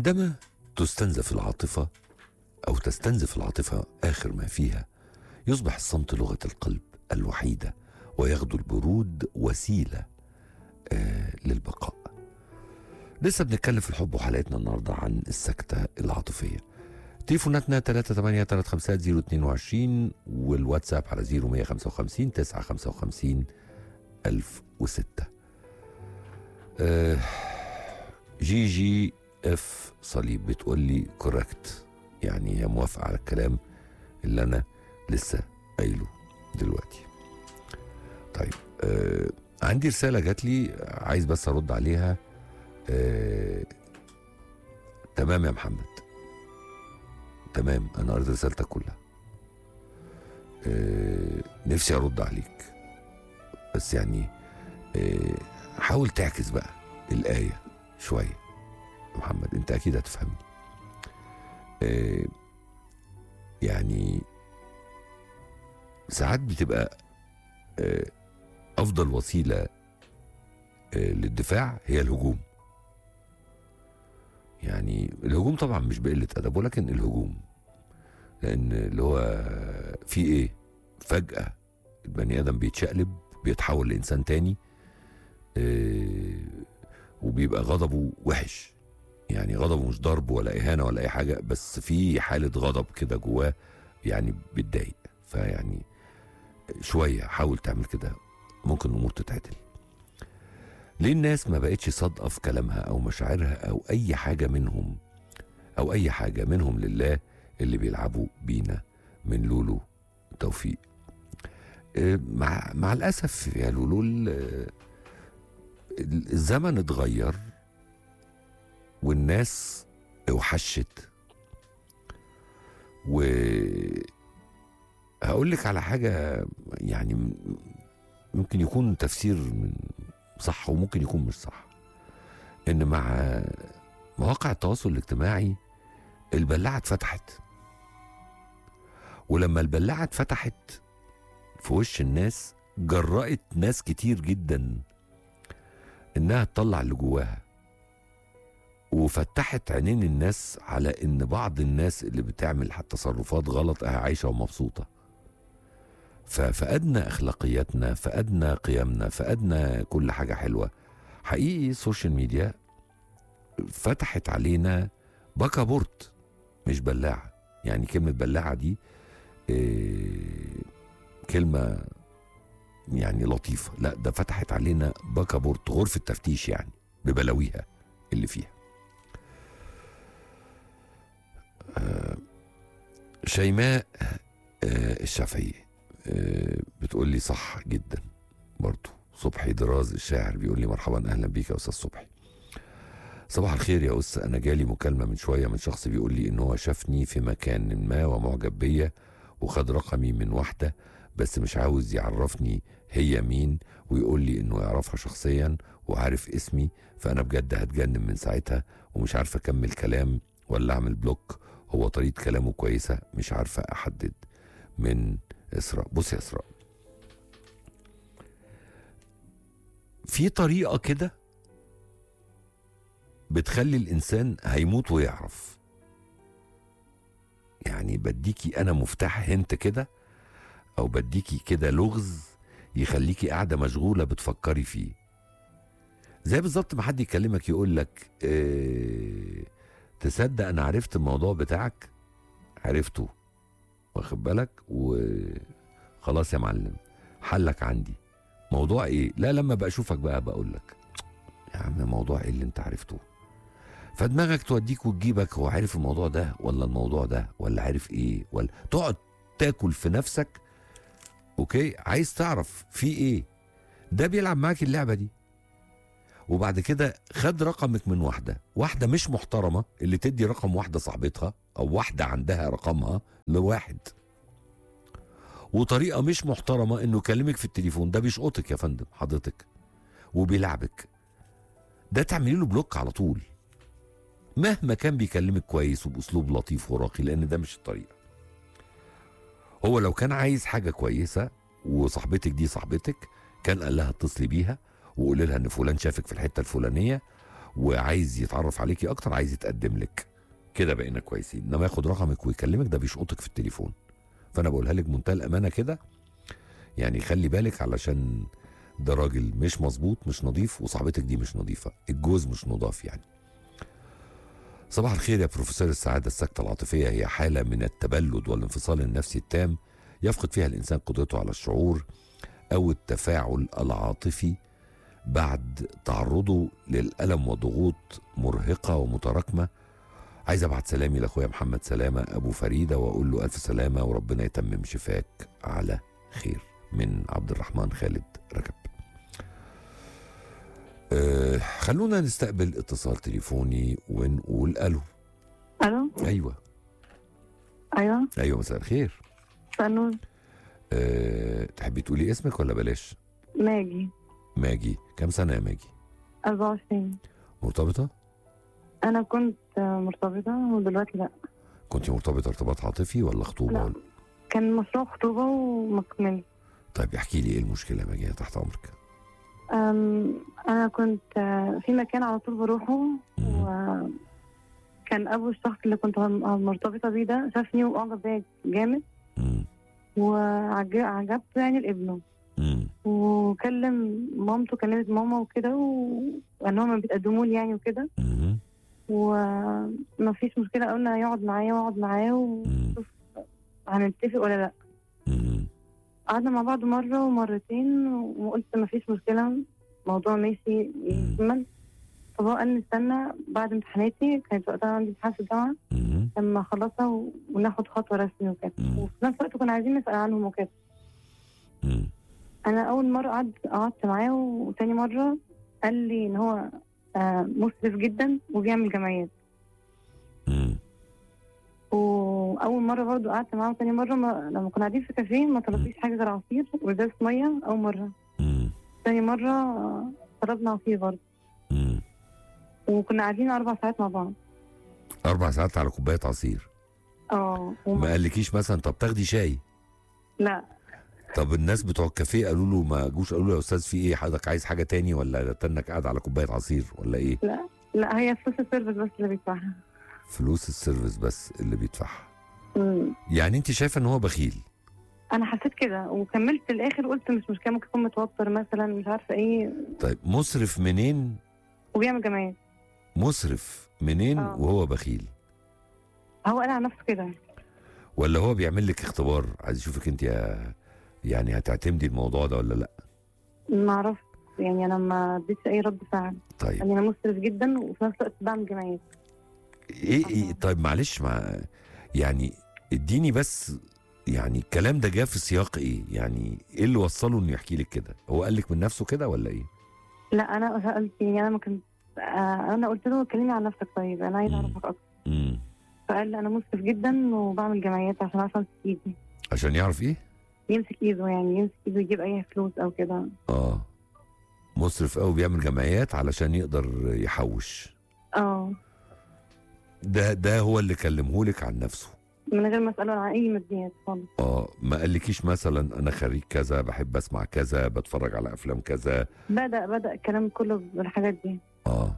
عندما تستنزف العاطفة أو تستنزف العاطفة آخر ما فيها يصبح الصمت لغة القلب الوحيدة ويغدو البرود وسيلة آه للبقاء لسه بنتكلم في الحب وحلقتنا النهاردة عن السكتة العاطفية تليفوناتنا 383 والواتساب على 0155 955 1006 آه جي جي اف صليب بتقول لي كوركت يعني هي موافقة على الكلام اللي أنا لسه قايله دلوقتي طيب آه عندي رسالة جات لي عايز بس أرد عليها آه تمام يا محمد تمام أنا قريت رسالتك كلها آه نفسي أرد عليك بس يعني آه حاول تعكس بقى الآية شوية محمد أنت أكيد هتفهمني آه يعني ساعات بتبقى آه افضل وسيله آه للدفاع هي الهجوم يعني الهجوم طبعا مش بقله ادب ولكن الهجوم لان اللي هو في ايه فجاه البني ادم بيتشقلب بيتحول لانسان تاني آه وبيبقى غضبه وحش يعني غضبه مش ضرب ولا اهانه ولا اي حاجه بس في حاله غضب كده جواه يعني بيتضايق فيعني شويه حاول تعمل كده ممكن الامور تتعدل ليه الناس ما بقتش صادقه في كلامها او مشاعرها او اي حاجه منهم او اي حاجه منهم لله اللي بيلعبوا بينا من لولو توفيق مع مع الاسف يا لولو الزمن اتغير والناس اوحشت و هقول لك على حاجه يعني ممكن يكون تفسير من صح وممكن يكون مش صح ان مع مواقع التواصل الاجتماعي البلاعه اتفتحت ولما البلاعه اتفتحت في وش الناس جرأت ناس كتير جدا انها تطلع اللي جواها وفتحت عينين الناس على ان بعض الناس اللي بتعمل تصرفات غلط عايشه ومبسوطه ففقدنا اخلاقياتنا فقدنا قيمنا فقدنا كل حاجه حلوه حقيقي السوشيال ميديا فتحت علينا بكابورت مش بلاعه يعني كلمه بلاعه دي إيه كلمه يعني لطيفه لا ده فتحت علينا بكابورت غرفه تفتيش يعني ببلاويها اللي فيها آه شيماء آه الشافعي آه بتقول لي صح جدا برضو صبحي دراز الشاعر بيقول لي مرحبا اهلا بيك يا استاذ صبحي صباح الخير يا أس أنا جالي مكالمة من شوية من شخص بيقول لي إن هو شافني في مكان ما ومعجب بيا وخد رقمي من واحدة بس مش عاوز يعرفني هي مين ويقول لي إنه يعرفها شخصيا وعارف اسمي فأنا بجد هتجنن من ساعتها ومش عارفة أكمل كلام ولا أعمل بلوك هو طريقة كلامه كويسة مش عارفة أحدد من إسراء بص يا إسراء في طريقة كده بتخلي الإنسان هيموت ويعرف يعني بديكي أنا مفتاح هنت كده أو بديكي كده لغز يخليكي قاعدة مشغولة بتفكري فيه زي بالظبط ما حد يكلمك يقول لك إيه تصدق انا عرفت الموضوع بتاعك عرفته واخد بالك وخلاص يا معلم حلك عندي موضوع ايه لا لما بقى اشوفك بقى بقول لك يا عم موضوع ايه اللي انت عرفته فدماغك توديك وتجيبك هو عارف الموضوع ده ولا الموضوع ده ولا عارف ايه ولا تقعد تاكل في نفسك اوكي عايز تعرف في ايه ده بيلعب معاك اللعبه دي وبعد كده خد رقمك من واحده واحده مش محترمه اللي تدي رقم واحده صاحبتها او واحده عندها رقمها لواحد وطريقه مش محترمه انه يكلمك في التليفون ده بيشقطك يا فندم حضرتك وبيلعبك ده تعملي له بلوك على طول مهما كان بيكلمك كويس وباسلوب لطيف وراقي لان ده مش الطريقه هو لو كان عايز حاجه كويسه وصاحبتك دي صاحبتك كان قال لها اتصلي بيها وقولي لها ان فلان شافك في الحته الفلانيه وعايز يتعرف عليكي اكتر عايز يتقدم لك كده بقينا كويسين انما ياخد رقمك ويكلمك ده بيشقطك في التليفون فانا بقولها لك بمنتهى الامانه كده يعني خلي بالك علشان ده راجل مش مظبوط مش نظيف وصاحبتك دي مش نظيفه الجوز مش نضاف يعني صباح الخير يا بروفيسور السعاده السكته العاطفيه هي حاله من التبلد والانفصال النفسي التام يفقد فيها الانسان قدرته على الشعور او التفاعل العاطفي بعد تعرضه للالم وضغوط مرهقه ومتراكمه عايز ابعت سلامي لاخويا محمد سلامه ابو فريده واقول له الف سلامه وربنا يتمم شفاك على خير من عبد الرحمن خالد رجب أه خلونا نستقبل اتصال تليفوني ونقول الو الو ايوه ايوه ايوه مساء الخير فنون أه تحبي تقولي اسمك ولا بلاش ماجي ماجي كم سنه يا ماجي 24 مرتبطه انا كنت مرتبطه ودلوقتي لا كنت مرتبطه ارتباط عاطفي ولا خطوبه لا. ولا كان مشروع خطوبه وما كملش طيب احكي لي ايه المشكله يا ماجي أنا تحت امرك أم، انا كنت آه، في مكان على طول بروحه مم. وكان ابو الشخص اللي كنت م- مرتبطه بيه ده شافني واعجب بيا جامد مم. وعجبته يعني لابنه مم. وكلم مامته كلمت ماما وكده و- وان هم بيتقدموا لي يعني وكده مم. وما فيش مشكله قلنا يقعد معايا واقعد معاه مم. وهنتفق ولا لا مم. قعدنا مع بعض مرة ومرتين وقلت ما فيش مشكلة الموضوع ماشي يكمل فهو قال لي استنى بعد امتحاناتي كانت وقتها عندي امتحان في الجامعة مم. لما اخلصها و- وناخد خطوة رسمي وكده مم. وفي نفس الوقت كنا عايزين نسأل عنهم وكده مم. أنا أول مرة قعدت قعدت معاه وتاني مرة قال لي إن هو آه، مسرف جدا وبيعمل جمعيات مم. وأول مرة برضو قعدت معاه وتاني مرة ما لما كنا قاعدين في كافيه ما طلبليش حاجة غير عصير وإزازة مية أول مرة مم. تاني مرة آه، طلبنا عصير برضه مم. وكنا قاعدين أربع ساعات مع بعض اربع ساعات على كوبايه عصير اه ما وما- قالكيش مثلا طب تاخدي شاي لا طب الناس بتوع الكافيه قالوا له ما جوش قالوا له يا استاذ في ايه حضرتك عايز حاجه تاني ولا تنك قاعد على كوبايه عصير ولا ايه لا لا هي فلوس السيرفيس بس اللي بيدفعها فلوس السيرفيس بس اللي بيدفعها أمم. يعني انت شايفه ان هو بخيل انا حسيت كده وكملت الاخر قلت مش مشكله ممكن يكون متوتر مثلا مش عارفه ايه طيب مسرف منين وبيعمل جمعيات مسرف منين آه. وهو بخيل هو قال على نفسه كده ولا هو بيعمل لك اختبار عايز يشوفك انت يا يعني هتعتمدي الموضوع ده ولا لا ما اعرفش يعني انا ما اديتش اي رد فعل طيب يعني انا مسرف جدا وفي نفس الوقت بعمل جمعيات ايه, إيه طيب معلش مع يعني اديني بس يعني الكلام ده جه في سياق ايه يعني ايه اللي وصله انه يحكي لك كده هو قال لك من نفسه كده ولا ايه لا انا سالت يعني انا ما كنت آه، انا قلت له كلمني عن نفسك طيب انا عايز مم. اعرفك اكتر امم فقال لي انا مسرف جدا وبعمل جمعيات عشان اعرف امسك ايدي عشان يعرف ايه يمسك ايده يعني يمسك ايده يجيب اي فلوس او كده اه مسرف قوي بيعمل جمعيات علشان يقدر يحوش اه ده ده هو اللي كلمه لك عن نفسه من غير ما اساله عن اي ماديات خالص اه ما قالكيش مثلا انا خريج كذا بحب اسمع كذا بتفرج على افلام كذا بدا بدا الكلام كله بالحاجات دي اه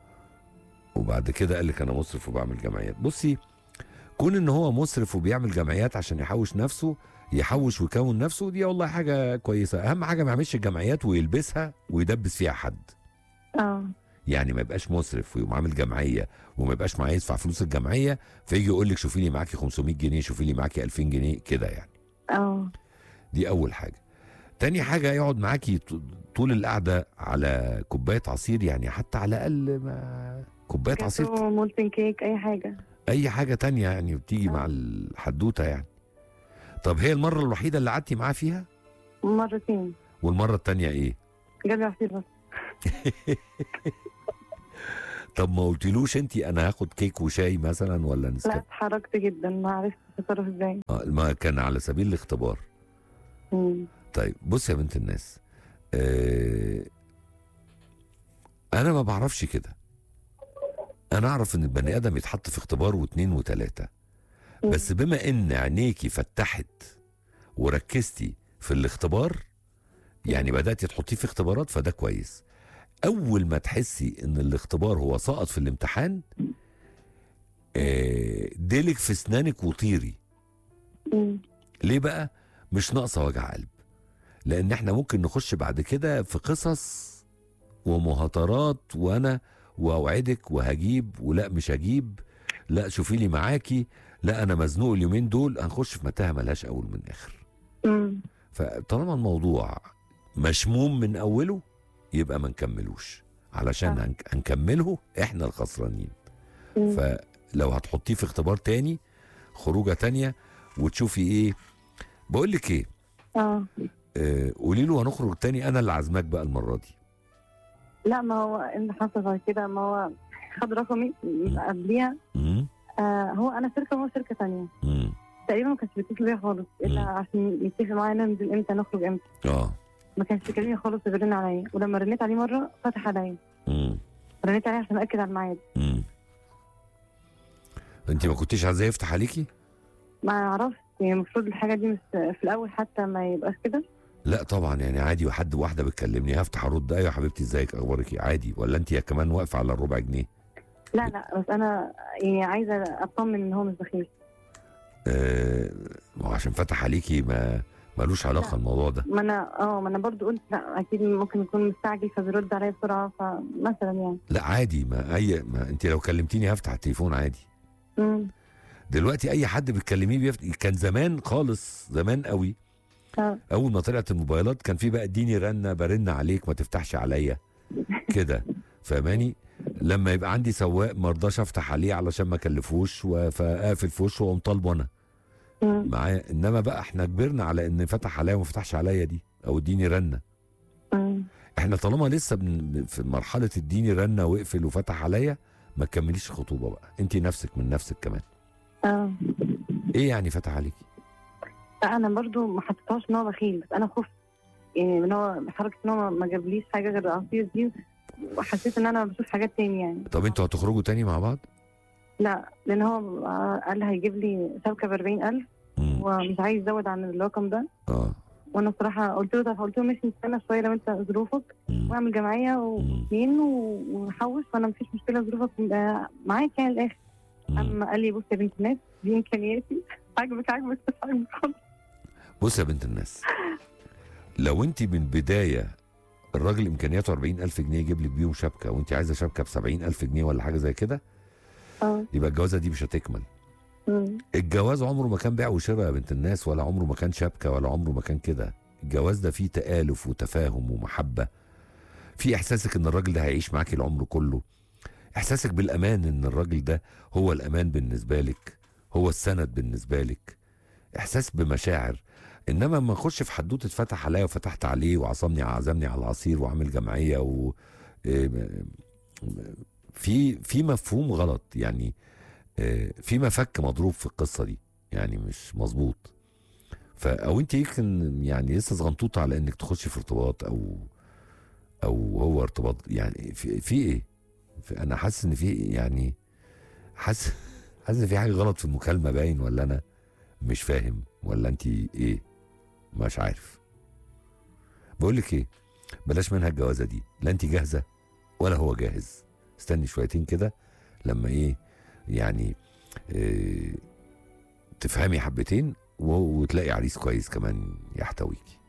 وبعد كده قال لك انا مسرف وبعمل جمعيات بصي كون ان هو مسرف وبيعمل جمعيات عشان يحوش نفسه يحوش ويكون نفسه دي والله حاجه كويسه اهم حاجه ما يعملش الجمعيات ويلبسها ويدبس فيها حد اه يعني ما يبقاش مسرف ويقوم عامل جمعيه وما يبقاش معاه يدفع فلوس الجمعيه فيجي يقول لك شوفي لي معاكي 500 جنيه شوفي لي معاكي 2000 جنيه كده يعني اه دي اول حاجه تاني حاجه يقعد معاكي ط- طول القعده على كوبايه عصير يعني حتى على الاقل ما كوبايه عصير جاتو مولتن كيك اي حاجه اي حاجه تانية يعني بتيجي مع الحدوته يعني طب هي المره الوحيده اللي قعدتي معاه فيها مرتين والمره التانية ايه جاب لي عصير بس طب ما قلتلوش انت انا هاخد كيك وشاي مثلا ولا لا نسكافيه اتحركت جدا ما عرفتش اتصرف ازاي آه، ما كان على سبيل الاختبار مم. طيب بص يا بنت الناس آه انا ما بعرفش كده انا اعرف ان البني ادم يتحط في اختبار واثنين وثلاثه بس بما ان عينيكي فتحت وركزتي في الاختبار يعني بداتي تحطيه في اختبارات فده كويس اول ما تحسي ان الاختبار هو سقط في الامتحان آه، ديلك في اسنانك وطيري مم. ليه بقى مش ناقصه وجع قلب لان احنا ممكن نخش بعد كده في قصص ومهاترات وانا واوعدك وهجيب ولا مش هجيب لا شوفي لي معاكي لا انا مزنوق اليومين دول هنخش في متاهه ملهاش اول من اخر مم. فطالما الموضوع مشموم من اوله يبقى ما نكملوش علشان آه. هنك- هنكمله احنا الخسرانين مم. فلو هتحطيه في اختبار تاني خروجه تانية وتشوفي ايه بقول لك ايه اه آه، قولي له هنخرج تاني انا اللي عازماك بقى المره دي لا ما هو اللي حصل بعد كده ما هو خد رقمي قبليها امم آه هو انا شركه وهو شركه تانية امم تقريبا ما كانش بيتصل بيا خالص الا مم. عشان يتفق معايا ننزل امتى نخرج امتى اه ما كانش بيكلمني خالص بيرن عليا ولما رنيت عليه مره فتح عليا امم رنيت عليه عشان اكد على الميعاد امم انت ما كنتيش عايزاه يفتح عليكي ما اعرفش يعني المفروض الحاجه دي مش في الاول حتى ما يبقاش كده لا طبعا يعني عادي وحد واحده بتكلمني هفتح ارد ايوه يا حبيبتي ازيك اخبارك ايه عادي ولا انت يا كمان واقفه على الربع جنيه لا لا بس انا يعني عايزه اطمن ان هو مش بخيل آه ما هو عشان فتح عليكي ما ملوش علاقه لا. الموضوع ده ما انا اه ما انا برضو قلت لا اكيد ممكن يكون مستعجل فبيرد عليا بسرعه فمثلا يعني لا عادي ما اي ما انت لو كلمتيني هفتح التليفون عادي امم دلوقتي اي حد بتكلميه بيفتح كان زمان خالص زمان قوي اه اول ما طلعت الموبايلات كان في بقى اديني رنه برن عليك ما تفتحش عليا كده فاهماني لما يبقى عندي سواق ما رضاش افتح عليه علشان ما اكلفوش و- فاقفل في وشه واقوم طالبه انا مم. معايا انما بقى احنا كبرنا على ان فتح عليا وما فتحش عليا دي او اديني رنه مم. احنا طالما لسه بن في مرحله اديني رنه واقفل وفتح عليا ما تكمليش الخطوبه بقى انت نفسك من نفسك كمان اه ايه يعني فتح عليكي لا انا برضو ما حطيتهاش ان هو بخيل بس انا خفت يعني ان هو حركه ان هو ما- ما جابليش حاجه غير العصير دي وحسيت ان انا بشوف حاجات تاني يعني طب انتوا هتخرجوا تاني مع بعض لا لان هو قال هيجيب لي شبكه ب 40000 مم. ومش عايز يزود عن الرقم ده اه وانا الصراحه قلت له طب قلت له ماشي نستنى شويه لو انت ظروفك مم. واعمل جمعيه واثنين و- ونحوش وانا مفيش مشكله ظروفك آه، معاك يعني الاخر مم. اما قال لي بص يا بنت الناس دي امكانياتي عاجبك عاجبك مش عاجبك خالص بص يا بنت الناس لو انت من بدايه الراجل امكانياته 40000 جنيه يجيب لك بيهم شبكه وانت عايزه شبكه ب 70000 جنيه ولا حاجه زي كده اه يبقى الجوازه دي مش هتكمل مم. الجواز عمره ما كان بيع وشراء يا بنت الناس ولا عمره ما كان شبكه ولا عمره ما كان كده الجواز ده فيه تآلف وتفاهم ومحبه في احساسك ان الراجل ده هيعيش معاكي العمر كله احساسك بالامان ان الراجل ده هو الامان بالنسبه لك هو السند بالنسبه لك احساس بمشاعر انما لما نخش في حدوته فتح عليا وفتحت عليه وعصمني عزمني على العصير وعامل جمعيه و إيه، م- م- في في مفهوم غلط يعني آه، في مفك مضروب في القصه دي يعني مش مظبوط ف او انت يمكن يعني لسه صغنطوطه على انك تخشي في ارتباط او او هو ارتباط يعني في في ايه في انا حاسس ان في يعني حاسس حاسس ان في حاجه غلط في المكالمه باين ولا انا مش فاهم ولا انت ايه مش عارف بقول لك ايه بلاش منها الجوازه دي لا انت جاهزه ولا هو جاهز استني شويتين كده لما ايه يعني إيه تفهمي حبتين و- وتلاقي عريس كويس كمان يحتويكي